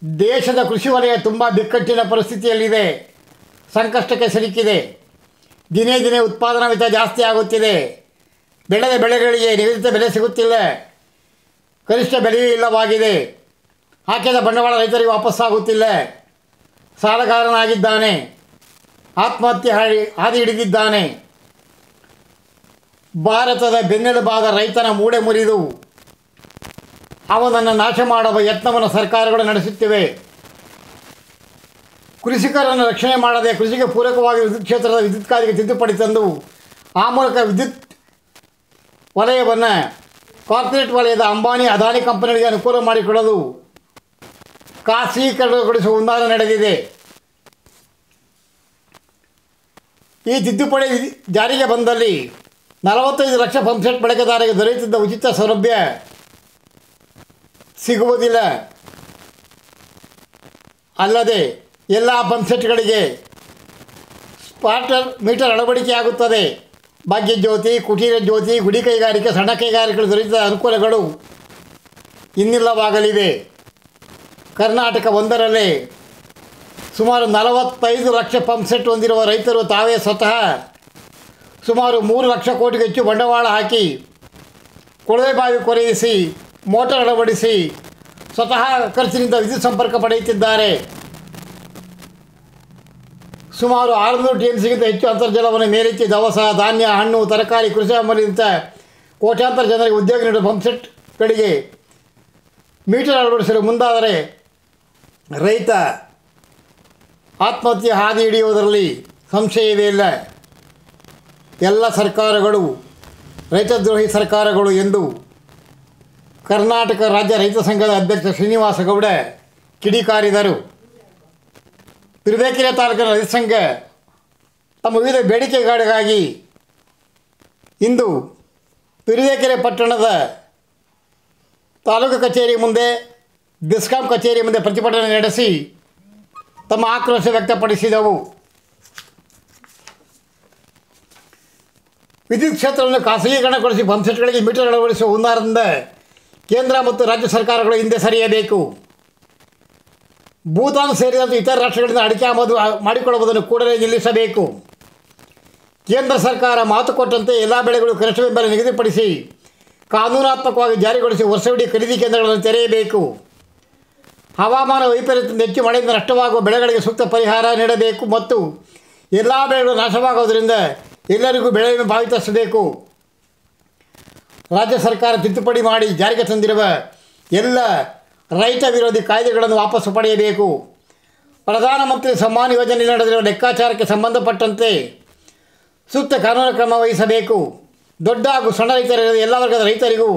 ದೇಶದ ಕೃಷಿ ವಲಯ ತುಂಬ ಬಿಕ್ಕಟ್ಟಿನ ಪರಿಸ್ಥಿತಿಯಲ್ಲಿದೆ ಸಂಕಷ್ಟಕ್ಕೆ ಸಿಲುಕಿದೆ ದಿನೇ ದಿನೇ ಉತ್ಪಾದನಾ ವೆಚ್ಚ ಜಾಸ್ತಿ ಆಗುತ್ತಿದೆ ಬೆಳೆದ ಬೆಳೆಗಳಿಗೆ ನಿಗದಿತ ಬೆಲೆ ಸಿಗುತ್ತಿಲ್ಲ ಕನಿಷ್ಠ ಬೆಲೆಯೂ ಇಲ್ಲವಾಗಿದೆ ಹಾಕಿದ ಬಂಡವಾಳ ರೈತರಿಗೆ ವಾಪಸ್ಸಾಗುತ್ತಿಲ್ಲ ಸಾಲಗಾರನಾಗಿದ್ದಾನೆ ಆತ್ಮಹತ್ಯೆ ಹಾಡಿ ಹಾದಿ ಹಿಡಿದಿದ್ದಾನೆ ಭಾರತದ ಬೆನ್ನೆಲುಬಾದ ರೈತನ ಮೂಡೆ ಮುರಿದು ಅವನನ್ನು ನಾಶ ಮಾಡುವ ಯತ್ನವನ್ನು ಸರ್ಕಾರಗಳು ನಡೆಸುತ್ತಿವೆ ಕೃಷಿಕರನ್ನು ರಕ್ಷಣೆ ಮಾಡದೆ ಕೃಷಿಗೆ ಪೂರಕವಾಗಿ ವಿದ್ಯುತ್ ಕ್ಷೇತ್ರದ ವಿದ್ಯುತ್ ಕಾಯ್ದೆಗೆ ತಿದ್ದುಪಡಿ ತಂದು ಆ ಮೂಲಕ ವಿದ್ಯುತ್ ವಲಯವನ್ನು ಕಾರ್ಪೊರೇಟ್ ವಲಯದ ಅಂಬಾನಿ ಅದಾನಿ ಕಂಪನಿಗಳಿಗೆ ಅನುಕೂಲ ಮಾಡಿಕೊಡಲು ಖಾಸಗೀಕರಣಗೊಳಿಸುವ ಹುನ್ನಾರ ನಡೆದಿದೆ ಈ ತಿದ್ದುಪಡಿ ವಿಧಿ- ಜಾರಿಗೆ ಬಂದಲ್ಲಿ ನಲವತ್ತೈದು ಲಕ್ಷ ಪಂಪ್ಸೆಟ್ ಬಳಕೆದಾರರಿಗೆ ದೊರೆಯುತ್ತಿದ್ದ ಉಚಿತ ಸೌಲಭ್ಯ ಸಿಗುವುದಿಲ್ಲ ಅಲ್ಲದೆ ಎಲ್ಲ ಪಂಪ್ಸೆಟ್ಗಳಿಗೆ ಸ್ಪಾರ್ಟರ್ ಮೀಟರ್ ಅಳವಡಿಕೆಯಾಗುತ್ತದೆ ಭಾಗ್ಯ ಜ್ಯೋತಿ ಕುಟೀರ ಜ್ಯೋತಿ ಗುಡಿ ಕೈಗಾರಿಕೆ ಸಣ್ಣ ಕೈಗಾರಿಕೆಗಳು ದೊರೆತ ಅನುಕೂಲಗಳು ಇನ್ನಿಲ್ಲವಾಗಲಿವೆ ಕರ್ನಾಟಕ ಒಂದರಲ್ಲೇ ಸುಮಾರು ನಲವತ್ತೈದು ಲಕ್ಷ ಪಂಪ್ಸೆಟ್ ಹೊಂದಿರುವ ರೈತರು ತಾವೇ ಸ್ವತಃ ಸುಮಾರು ಮೂರು ಲಕ್ಷ ಕೋಟಿಗೆ ಹೆಚ್ಚು ಬಂಡವಾಳ ಹಾಕಿ ಕೊಳವೆ ಬಾವಿ ಕೊರೆಯಿಸಿ ಮೋಟಾರ್ ಅಳವಡಿಸಿ ಸ್ವತಃ ಖರ್ಚಿನಿಂದ ವಿದ್ಯುತ್ ಸಂಪರ್ಕ ಪಡೆಯುತ್ತಿದ್ದಾರೆ ಸುಮಾರು ಆರುನೂರು ಟಿ ಎಮ್ ಸಿಗಿಂತ ಹೆಚ್ಚು ಅಂತರ್ಜಲವನ್ನು ಮೇಲೆತ್ತಿ ದವಸ ಧಾನ್ಯ ಹಣ್ಣು ತರಕಾರಿ ಕೃಷಿ ಅಮಲಿಂತ ಕೋಟ್ಯಾಂತರ ಜನರಿಗೆ ಉದ್ಯೋಗ ನೀಡುವ ಪಂಪ್ಸೆಟ್ಗಳಿಗೆ ಮೀಟರ್ ಅಳವಡಿಸಲು ಮುಂದಾದರೆ ರೈತ ಆತ್ಮಹತ್ಯೆ ಹಾದಿ ಹಿಡಿಯುವುದರಲ್ಲಿ ಸಂಶಯವೇ ಇಲ್ಲ ಎಲ್ಲ ಸರ್ಕಾರಗಳು ರೈತದ್ರೋಹಿ ಸರ್ಕಾರಗಳು ಎಂದು ಕರ್ನಾಟಕ ರಾಜ್ಯ ರೈತ ಸಂಘದ ಅಧ್ಯಕ್ಷ ಶ್ರೀನಿವಾಸ ಗೌಡ ಕಿಡಿಕಾರಿದರು ತಿರುವೇಕೆರೆ ತಾಲೂಕಿನ ರೈತ ಸಂಘ ತಮ್ಮ ವಿವಿಧ ಬೇಡಿಕೆಗಳಿಗಾಗಿ ಇಂದು ತಿರುವೇಕೆರೆ ಪಟ್ಟಣದ ತಾಲೂಕು ಕಚೇರಿ ಮುಂದೆ ಬೆಸ್ಕಾಂ ಕಚೇರಿ ಮುಂದೆ ಪ್ರತಿಭಟನೆ ನಡೆಸಿ ತಮ್ಮ ಆಕ್ರೋಶ ವ್ಯಕ್ತಪಡಿಸಿದವು ವಿದ್ಯುತ್ ಕ್ಷೇತ್ರವನ್ನು ಖಾಸಗೀಕರಣಗೊಳಿಸಿ ಪಂಪ್ಸೆಟ್ಗಳಿಗೆ ಮೀಟರ್ ಅಳವಡಿಸುವ ಹುನ್ನಾರದಿಂದ ಕೇಂದ್ರ ಮತ್ತು ರಾಜ್ಯ ಸರ್ಕಾರಗಳು ಹಿಂದೆ ಸರಿಯಬೇಕು ಭೂತಾನ್ ಸೇರಿದಂತೆ ಇತರ ರಾಷ್ಟ್ರಗಳಿಂದ ಅಡಿಕೆ ಆಮದು ಮಾಡಿಕೊಳ್ಳುವುದನ್ನು ಕೂಡಲೇ ನಿಲ್ಲಿಸಬೇಕು ಕೇಂದ್ರ ಸರ್ಕಾರ ಮಾತು ಕೊಟ್ಟಂತೆ ಎಲ್ಲ ಬೆಳೆಗಳು ಕನಿಷ್ಠ ಬೆಂಬಲ ನಿಗದಿಪಡಿಸಿ ಕಾನೂನಾತ್ಮಕವಾಗಿ ಜಾರಿಗೊಳಿಸಿ ವರ್ಷವಿಡೀ ಖರೀದಿ ಕೇಂದ್ರಗಳನ್ನು ತೆರೆಯಬೇಕು ಹವಾಮಾನ ವೈಪರೀತ್ಯದಿಂದ ಹೆಚ್ಚು ಮಳೆಯಿಂದ ನಷ್ಟವಾಗುವ ಬೆಳೆಗಳಿಗೆ ಸೂಕ್ತ ಪರಿಹಾರ ನೀಡಬೇಕು ಮತ್ತು ಎಲ್ಲ ಬೆಳೆಗಳು ನಾಶವಾಗುವುದರಿಂದ ಎಲ್ಲರಿಗೂ ಬೆಳೆ ವಿಮೆ ಪಾವತಿಸಬೇಕು ರಾಜ್ಯ ಸರ್ಕಾರ ತಿದ್ದುಪಡಿ ಮಾಡಿ ಜಾರಿಗೆ ತಂದಿರುವ ಎಲ್ಲ ರೈತ ವಿರೋಧಿ ಕಾಯ್ದೆಗಳನ್ನು ವಾಪಸ್ಸು ಪಡೆಯಬೇಕು ಪ್ರಧಾನಮಂತ್ರಿ ಸಮ್ಮಾನ್ ಯೋಜನೆಯಲ್ಲಿ ನಡೆದಿರುವ ಲೆಕ್ಕಾಚಾರಕ್ಕೆ ಸಂಬಂಧಪಟ್ಟಂತೆ ಸೂಕ್ತ ಕಾನೂನು ಕ್ರಮ ವಹಿಸಬೇಕು ದೊಡ್ಡ ಹಾಗೂ ಸಣ್ಣ ರೈತರ ಎಲ್ಲ ವರ್ಗದ ರೈತರಿಗೂ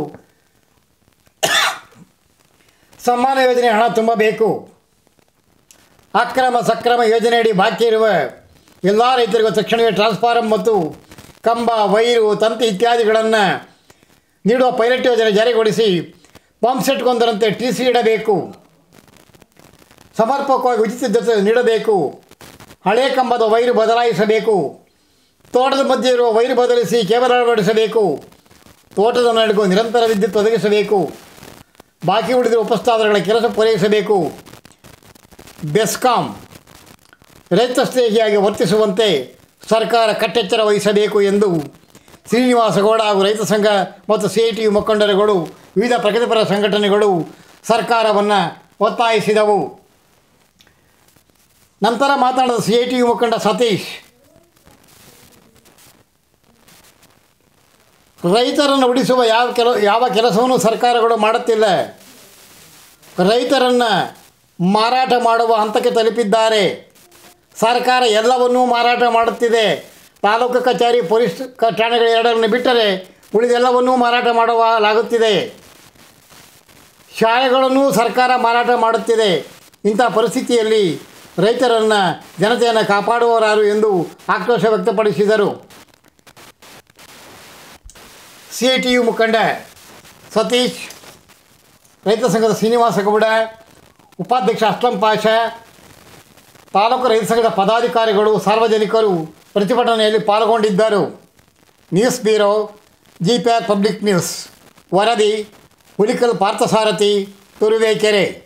ಸಮ್ಮಾನ ಯೋಜನೆ ಹಣ ತುಂಬಬೇಕು ಅಕ್ರಮ ಸಕ್ರಮ ಯೋಜನೆಯಡಿ ಬಾಕಿ ಇರುವ ಎಲ್ಲ ರೈತರಿಗೂ ತಕ್ಷಣವೇ ಟ್ರಾನ್ಸ್ಫಾರಂ ಮತ್ತು ಕಂಬ ವೈರು ತಂತಿ ಇತ್ಯಾದಿಗಳನ್ನು ನೀಡುವ ಪೈಲಟ್ ಯೋಜನೆ ಜಾರಿಗೊಳಿಸಿ ಪಂಪ್ಸೆಟ್ಗೊಂದರಂತೆ ಟಿ ಸಿ ಇಡಬೇಕು ಸಮರ್ಪಕವಾಗಿ ಉಚಿತ ಜೊತೆ ನೀಡಬೇಕು ಹಳೆ ಕಂಬದ ವೈರು ಬದಲಾಯಿಸಬೇಕು ತೋಟದ ಮಧ್ಯೆ ಇರುವ ವೈರು ಬದಲಿಸಿ ಕೇಬಲ್ ಅಳವಡಿಸಬೇಕು ತೋಟದ ನಡುಗೂ ನಿರಂತರ ವಿದ್ಯುತ್ ಒದಗಿಸಬೇಕು ಬಾಕಿ ಉಳಿದಿರುವ ಉಪಸ್ಥಾಪನೆಗಳ ಕೆಲಸ ಪೂರೈಸಬೇಕು ಬೆಸ್ಕಾಂ ರೈತ ಸ್ನೇಹಿಯಾಗಿ ವರ್ತಿಸುವಂತೆ ಸರ್ಕಾರ ಕಟ್ಟೆಚ್ಚರ ವಹಿಸಬೇಕು ಎಂದು ಶ್ರೀನಿವಾಸ ಗೌಡ ಹಾಗೂ ರೈತ ಸಂಘ ಮತ್ತು ಸಿ ಐ ಟಿ ಯು ಮುಖಂಡರುಗಳು ವಿವಿಧ ಪ್ರಗತಿಪರ ಸಂಘಟನೆಗಳು ಸರ್ಕಾರವನ್ನು ಒತ್ತಾಯಿಸಿದವು ನಂತರ ಮಾತನಾಡಿದ ಸಿ ಐ ಟಿ ಯು ಮುಖಂಡ ಸತೀಶ್ ರೈತರನ್ನು ಉಳಿಸುವ ಯಾವ ಕೆಲ ಯಾವ ಕೆಲಸವನ್ನು ಸರ್ಕಾರಗಳು ಮಾಡುತ್ತಿಲ್ಲ ರೈತರನ್ನು ಮಾರಾಟ ಮಾಡುವ ಹಂತಕ್ಕೆ ತಲುಪಿದ್ದಾರೆ ಸರ್ಕಾರ ಎಲ್ಲವನ್ನೂ ಮಾರಾಟ ಮಾಡುತ್ತಿದೆ ತಾಲೂಕು ಕಚೇರಿ ಪೊಲೀಸ್ ಕ ಠಾಣೆಗಳ ಎರಡನ್ನು ಬಿಟ್ಟರೆ ಉಳಿದೆಲ್ಲವನ್ನೂ ಮಾರಾಟ ಮಾಡಲಾಗುತ್ತಿದೆ ಶಾಲೆಗಳನ್ನು ಸರ್ಕಾರ ಮಾರಾಟ ಮಾಡುತ್ತಿದೆ ಇಂಥ ಪರಿಸ್ಥಿತಿಯಲ್ಲಿ ರೈತರನ್ನು ಜನತೆಯನ್ನು ಕಾಪಾಡುವವರಾರು ಎಂದು ಆಕ್ರೋಶ ವ್ಯಕ್ತಪಡಿಸಿದರು ಸಿ ಐ ಟಿ ಯು ಮುಖಂಡ ಸತೀಶ್ ರೈತ ಸಂಘದ ಶ್ರೀನಿವಾಸ ಗೌಡ ಉಪಾಧ್ಯಕ್ಷ ಅಸ್ಲಂ ಪಾಷಾ ತಾಲೂಕು ರೈತ ಸಂಘದ ಪದಾಧಿಕಾರಿಗಳು ಸಾರ್ವಜನಿಕರು ಪ್ರತಿಭಟನೆಯಲ್ಲಿ ಪಾಲ್ಗೊಂಡಿದ್ದರು news bureau G P R public news ವರದಿ ಹುಲಿಕಲ್ ಪಾರ್ಥಸಾರಥಿ ತುರುವೇಕೆರೆ